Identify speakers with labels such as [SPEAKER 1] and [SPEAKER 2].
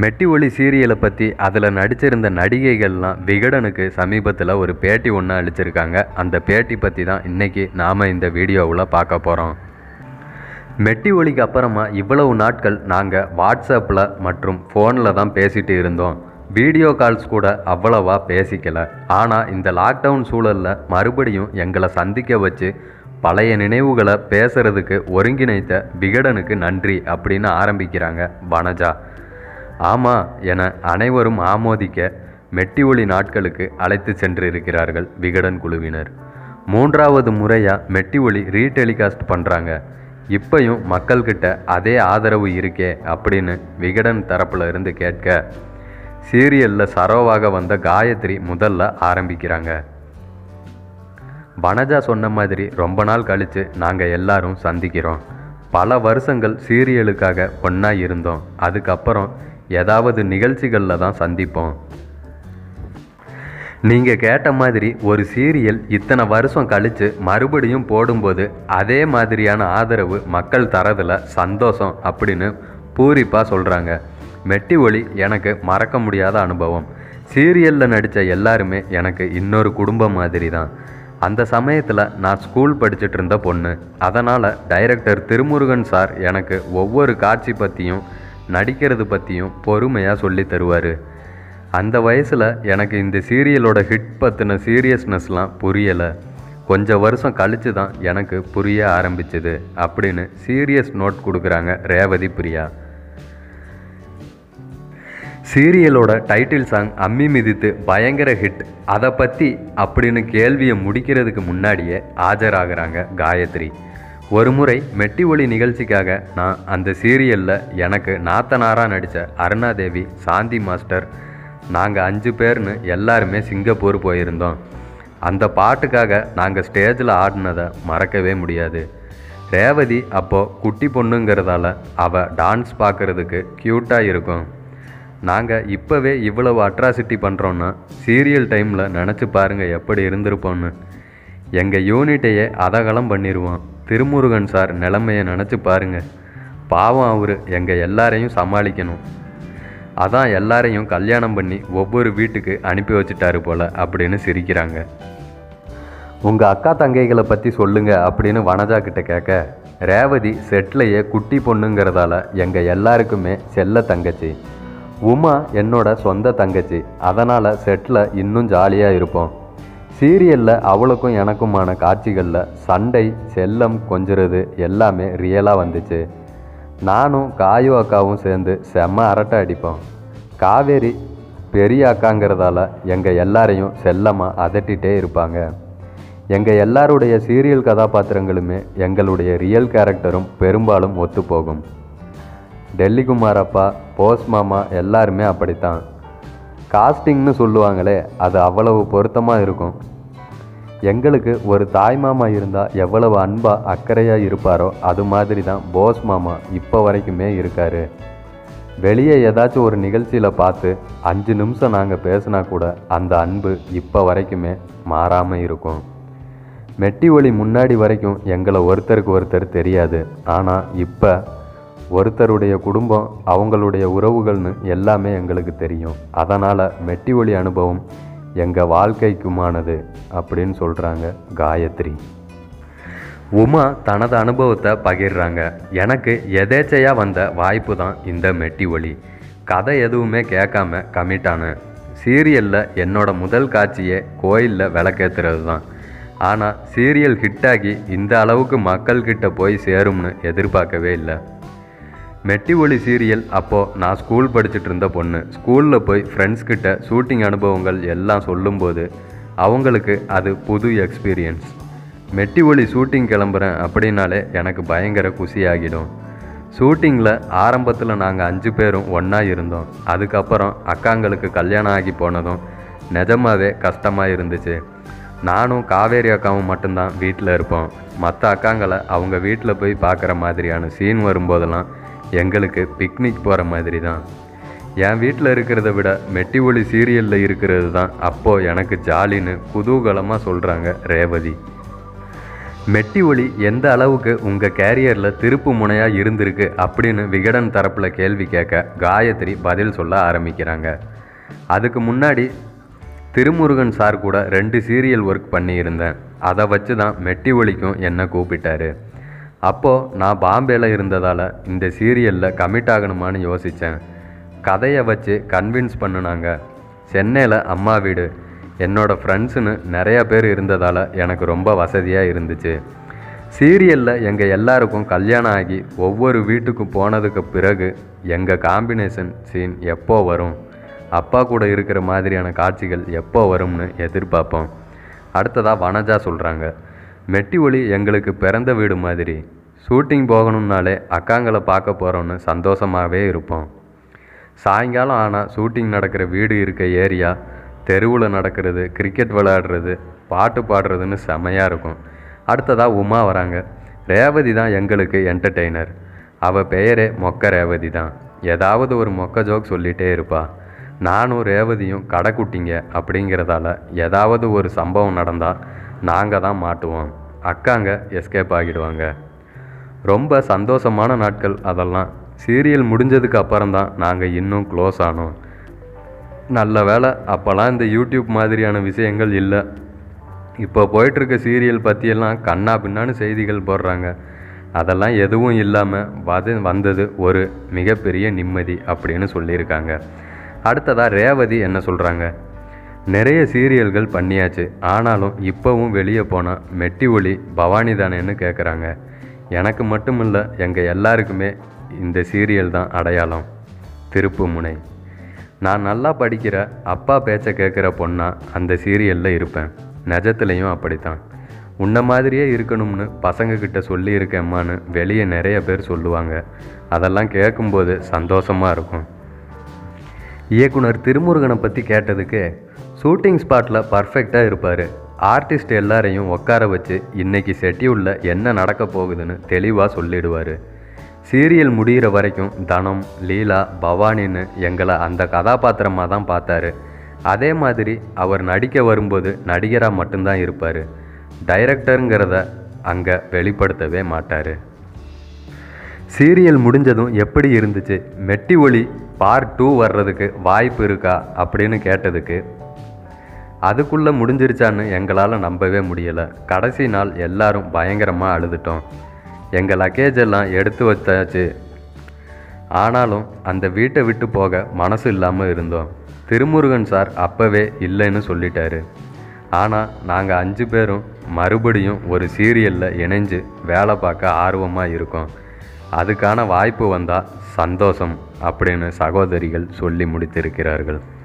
[SPEAKER 1] மெட்டி ஒலி சீரியலை பற்றி அதில் நடிச்சிருந்த நடிகைகள்லாம் விகடனுக்கு சமீபத்தில் ஒரு பேட்டி ஒன்று அளிச்சிருக்காங்க அந்த பேட்டி பற்றி தான் இன்றைக்கி நாம் இந்த வீடியோவில் பார்க்க போகிறோம் மெட்டி ஒலிக்கு அப்புறமா இவ்வளவு நாட்கள் நாங்கள் வாட்ஸ்அப்பில் மற்றும் ஃபோனில் தான் பேசிட்டு இருந்தோம் வீடியோ கால்ஸ் கூட அவ்வளவா பேசிக்கல ஆனால் இந்த லாக்டவுன் சூழலில் மறுபடியும் எங்களை சந்திக்க வச்சு பழைய நினைவுகளை பேசுறதுக்கு ஒருங்கிணைத்த விகடனுக்கு நன்றி அப்படின்னு ஆரம்பிக்கிறாங்க வனஜா ஆமாம் என அனைவரும் ஆமோதிக்க மெட்டி ஒளி நாட்களுக்கு அழைத்து சென்று இருக்கிறார்கள் விகடன் குழுவினர் மூன்றாவது முறையாக மெட்டி ஒளி ரீடெலிகாஸ்ட் பண்ணுறாங்க இப்பையும் மக்கள்கிட்ட அதே ஆதரவு இருக்கே அப்படின்னு விகடன் தரப்புல இருந்து கேட்க சீரியலில் சரோவாக வந்த காயத்ரி முதல்ல ஆரம்பிக்கிறாங்க வனஜா சொன்ன மாதிரி ரொம்ப நாள் கழித்து நாங்கள் எல்லாரும் சந்திக்கிறோம் பல வருஷங்கள் சீரியலுக்காக ஒன்றா இருந்தோம் அதுக்கப்புறம் ஏதாவது நிகழ்ச்சிகளில் தான் சந்திப்போம் நீங்கள் கேட்ட மாதிரி ஒரு சீரியல் இத்தனை வருஷம் கழித்து மறுபடியும் போடும்போது அதே மாதிரியான ஆதரவு மக்கள் தரதில் சந்தோஷம் அப்படின்னு பூரிப்பாக சொல்கிறாங்க மெட்டி ஒளி எனக்கு மறக்க முடியாத அனுபவம் சீரியலில் நடித்த எல்லாருமே எனக்கு இன்னொரு குடும்பம் மாதிரி தான் அந்த சமயத்தில் நான் ஸ்கூல் படிச்சுட்டு இருந்த பொண்ணு அதனால் டைரக்டர் திருமுருகன் சார் எனக்கு ஒவ்வொரு காட்சி பற்றியும் நடிக்கிறது பற்றியும் பொறுமையாக சொல்லி தருவார் அந்த வயசில் எனக்கு இந்த சீரியலோட ஹிட் பற்றின சீரியஸ்னஸ்லாம் புரியலை கொஞ்ச வருஷம் கழித்து தான் எனக்கு புரிய ஆரம்பிச்சது அப்படின்னு சீரியஸ் நோட் கொடுக்குறாங்க ரேவதி பிரியா சீரியலோட டைட்டில் சாங் அம்மி மிதித்து பயங்கர ஹிட் அதை பற்றி அப்படின்னு கேள்வியை முடிக்கிறதுக்கு முன்னாடியே ஆஜராகிறாங்க காயத்ரி ஒரு முறை மெட்டி ஒளி நிகழ்ச்சிக்காக நான் அந்த சீரியலில் எனக்கு நாத்தனாராக நடித்த அருணாதேவி சாந்தி மாஸ்டர் நாங்கள் அஞ்சு பேர்னு எல்லாருமே சிங்கப்பூர் போயிருந்தோம் அந்த பாட்டுக்காக நாங்கள் ஸ்டேஜில் ஆடினதை மறக்கவே முடியாது ரேவதி அப்போது குட்டி பொண்ணுங்கிறதால அவள் டான்ஸ் பார்க்குறதுக்கு க்யூட்டாக இருக்கும் நாங்கள் இப்போவே இவ்வளவு அட்ராசிட்டி பண்ணுறோன்னா சீரியல் டைமில் நினச்சி பாருங்கள் எப்படி இருந்திருப்போன்னு எங்கள் யூனிட்டையே அதகலம் பண்ணிடுவோம் திருமுருகன் சார் நிலைமையை நினச்சி பாருங்க பாவம் அவர் எங்கள் எல்லாரையும் சமாளிக்கணும் அதான் எல்லாரையும் கல்யாணம் பண்ணி ஒவ்வொரு வீட்டுக்கு அனுப்பி வச்சுட்டாரு போல அப்படின்னு சிரிக்கிறாங்க உங்கள் அக்கா தங்கைகளை பற்றி சொல்லுங்க அப்படின்னு வனஜா கிட்ட கேட்க ரேவதி செட்லையே குட்டி பொண்ணுங்கிறதால எங்கள் எல்லாருக்குமே செல்ல தங்கச்சி உமா என்னோட சொந்த தங்கச்சி அதனால் செட்டில் இன்னும் ஜாலியாக இருப்போம் சீரியலில் அவளுக்கும் எனக்குமான காட்சிகளில் சண்டை செல்லம் கொஞ்சுறது எல்லாமே ரியலாக வந்துச்சு நானும் காயு அக்காவும் சேர்ந்து செம்ம அரட்டை அடிப்போம் காவேரி பெரிய அக்காங்கிறதால எங்கள் எல்லாரையும் செல்லமாக அதட்டிகிட்டே இருப்பாங்க எங்கள் எல்லாருடைய சீரியல் கதாபாத்திரங்களுமே எங்களுடைய ரியல் கேரக்டரும் பெரும்பாலும் ஒத்துப்போகும் டெல்லி குமார் அப்பா போஸ் மாமா எல்லாருமே அப்படித்தான் காஸ்டிங்னு சொல்லுவாங்களே அது அவ்வளவு பொருத்தமாக இருக்கும் எங்களுக்கு ஒரு தாய் மாமா இருந்தால் எவ்வளவு அன்பாக அக்கறையாக இருப்பாரோ அது மாதிரி தான் போஸ் மாமா இப்போ வரைக்குமே இருக்காரு வெளியே ஏதாச்சும் ஒரு நிகழ்ச்சியில் பார்த்து அஞ்சு நிமிஷம் நாங்கள் பேசினா கூட அந்த அன்பு இப்போ வரைக்குமே மாறாமல் இருக்கும் மெட்டி ஒளி முன்னாடி வரைக்கும் எங்களை ஒருத்தருக்கு ஒருத்தர் தெரியாது ஆனால் இப்போ ஒருத்தருடைய குடும்பம் அவங்களுடைய உறவுகள்னு எல்லாமே எங்களுக்கு தெரியும் அதனால் மெட்டி ஒளி அனுபவம் எங்கள் வாழ்க்கைக்குமானது அப்படின்னு சொல்கிறாங்க காயத்ரி உமா தனது அனுபவத்தை பகிர்றாங்க எனக்கு எதேச்சையாக வந்த வாய்ப்பு தான் இந்த மெட்டி ஒளி கதை எதுவுமே கேட்காம கமிட் ஆனேன் சீரியலில் என்னோட முதல் காட்சியே கோயிலில் விளக்கேற்றுறது தான் ஆனால் சீரியல் ஹிட்டாகி இந்த அளவுக்கு மக்கள்கிட்ட போய் சேரும்னு எதிர்பார்க்கவே இல்லை மெட்டி ஒளி சீரியல் அப்போது நான் ஸ்கூல் படிச்சுட்டு இருந்த பொண்ணு ஸ்கூலில் போய் ஃப்ரெண்ட்ஸ் கிட்ட ஷூட்டிங் அனுபவங்கள் எல்லாம் சொல்லும்போது அவங்களுக்கு அது புது எக்ஸ்பீரியன்ஸ் மெட்டி ஒளி ஷூட்டிங் கிளம்புறேன் அப்படின்னாலே எனக்கு பயங்கர குஷியாகிடும் ஷூட்டிங்கில் ஆரம்பத்தில் நாங்கள் அஞ்சு பேரும் ஒன்றா இருந்தோம் அதுக்கப்புறம் அக்காங்களுக்கு கல்யாணம் ஆகி போனதும் நிஜமாவே கஷ்டமாக இருந்துச்சு நானும் காவேரி அக்காவும் மட்டும்தான் வீட்டில் இருப்போம் மற்ற அக்காங்களை அவங்க வீட்டில் போய் பார்க்குற மாதிரியான சீன் வரும்போதெல்லாம் எங்களுக்கு பிக்னிக் போகிற மாதிரி தான் என் வீட்டில் இருக்கிறத விட மெட்டி ஒளி சீரியலில் இருக்கிறது தான் அப்போது எனக்கு ஜாலின்னு குதூகலமாக சொல்கிறாங்க ரேவதி மெட்டி ஒளி எந்த அளவுக்கு உங்கள் கேரியரில் திருப்பு முனையாக இருந்திருக்கு அப்படின்னு விகடன் தரப்பில் கேள்வி கேட்க காயத்ரி பதில் சொல்ல ஆரம்பிக்கிறாங்க அதுக்கு முன்னாடி திருமுருகன் சார் கூட ரெண்டு சீரியல் ஒர்க் பண்ணியிருந்தேன் அதை வச்சு தான் மெட்டி ஒலிக்கும் என்னை கூப்பிட்டாரு அப்போது நான் பாம்பேல இருந்ததால் இந்த சீரியலில் கமிட் ஆகணுமான்னு யோசித்தேன் கதையை வச்சு கன்வின்ஸ் பண்ணுனாங்க சென்னையில் அம்மா வீடு என்னோடய ஃப்ரெண்ட்ஸுன்னு நிறைய பேர் இருந்ததால் எனக்கு ரொம்ப வசதியாக இருந்துச்சு சீரியலில் எங்கள் எல்லாருக்கும் கல்யாணம் ஆகி ஒவ்வொரு வீட்டுக்கும் போனதுக்கு பிறகு எங்கள் காம்பினேஷன் சீன் எப்போ வரும் அப்பா கூட இருக்கிற மாதிரியான காட்சிகள் எப்போ வரும்னு எதிர்பார்ப்போம் அடுத்ததாக வனஜா சொல்கிறாங்க மெட்டி ஒளி எங்களுக்கு பிறந்த வீடு மாதிரி ஷூட்டிங் போகணும்னாலே அக்காங்களை பார்க்க போகிறோன்னு சந்தோஷமாகவே இருப்போம் சாயங்காலம் ஆனால் ஷூட்டிங் நடக்கிற வீடு இருக்க ஏரியா தெருவில் நடக்கிறது கிரிக்கெட் விளையாடுறது பாட்டு பாடுறதுன்னு செமையாக இருக்கும் அடுத்ததாக உமா வராங்க ரேவதி தான் எங்களுக்கு என்டர்டெய்னர் அவள் பெயரே மொக்க ரேவதி தான் ஏதாவது ஒரு மொக்க ஜோக் சொல்லிகிட்டே இருப்பா நானும் ரேவதியும் கடைக்குட்டிங்க அப்படிங்கிறதால ஏதாவது ஒரு சம்பவம் நடந்தால் நாங்கள் தான் மாட்டுவோம் அக்காங்க எஸ்கேப் ஆகிடுவாங்க ரொம்ப சந்தோஷமான நாட்கள் அதெல்லாம் சீரியல் முடிஞ்சதுக்கு அப்புறம் தான் நாங்கள் இன்னும் க்ளோஸ் ஆனோம் நல்ல வேலை அப்போல்லாம் இந்த யூடியூப் மாதிரியான விஷயங்கள் இல்லை இப்போ போயிட்டுருக்க சீரியல் பற்றியெல்லாம் கண்ணா பின்னான்னு செய்திகள் போடுறாங்க அதெல்லாம் எதுவும் இல்லாமல் வது வந்தது ஒரு மிகப்பெரிய நிம்மதி அப்படின்னு சொல்லியிருக்காங்க அடுத்ததாக ரேவதி என்ன சொல்கிறாங்க நிறைய சீரியல்கள் பண்ணியாச்சு ஆனாலும் இப்போவும் வெளியே போனால் மெட்டி ஒளி பவானி தானேன்னு கேட்குறாங்க எனக்கு மட்டும் இல்லை எங்கள் எல்லாருக்குமே இந்த சீரியல் தான் அடையாளம் திருப்பு முனை நான் நல்லா படிக்கிற அப்பா பேச்சை கேட்குற பொண்ணா அந்த சீரியலில் இருப்பேன் நிஜத்துலேயும் அப்படித்தான் உன்ன மாதிரியே இருக்கணும்னு பசங்கக்கிட்ட சொல்லியிருக்கேம்மான்னு வெளியே நிறைய பேர் சொல்லுவாங்க அதெல்லாம் கேட்கும்போது சந்தோஷமாக இருக்கும் இயக்குனர் திருமுருகனை பற்றி கேட்டதுக்கு ஷூட்டிங் ஸ்பாட்டில் பர்ஃபெக்டாக இருப்பார் ஆர்டிஸ்ட் எல்லாரையும் உட்கார வச்சு இன்னைக்கு ஷெட்யூலில் என்ன நடக்க போகுதுன்னு தெளிவாக சொல்லிடுவார் சீரியல் முடிகிற வரைக்கும் தனம் லீலா பவானின்னு எங்களை அந்த கதாபாத்திரமாக தான் பார்த்தாரு அதே மாதிரி அவர் நடிக்க வரும்போது நடிகராக மட்டும்தான் இருப்பார் டைரக்டருங்கிறத அங்கே வெளிப்படுத்தவே மாட்டார் சீரியல் முடிஞ்சதும் எப்படி இருந்துச்சு மெட்டி ஒளி பார்ட் டூ வர்றதுக்கு வாய்ப்பு இருக்கா அப்படின்னு கேட்டதுக்கு அதுக்குள்ளே முடிஞ்சிருச்சான்னு எங்களால் நம்பவே முடியலை கடைசி நாள் எல்லாரும் பயங்கரமாக அழுதுட்டோம் எங்கள் லக்கேஜ் எல்லாம் எடுத்து வச்சாச்சு ஆனாலும் அந்த வீட்டை விட்டு போக மனசு இல்லாமல் இருந்தோம் திருமுருகன் சார் அப்போவே இல்லைன்னு சொல்லிட்டாரு ஆனால் நாங்கள் அஞ்சு பேரும் மறுபடியும் ஒரு சீரியலில் இணைஞ்சு வேலை பார்க்க ஆர்வமாக இருக்கோம் அதுக்கான வாய்ப்பு வந்தால் சந்தோஷம் அப்படின்னு சகோதரிகள் சொல்லி முடித்திருக்கிறார்கள்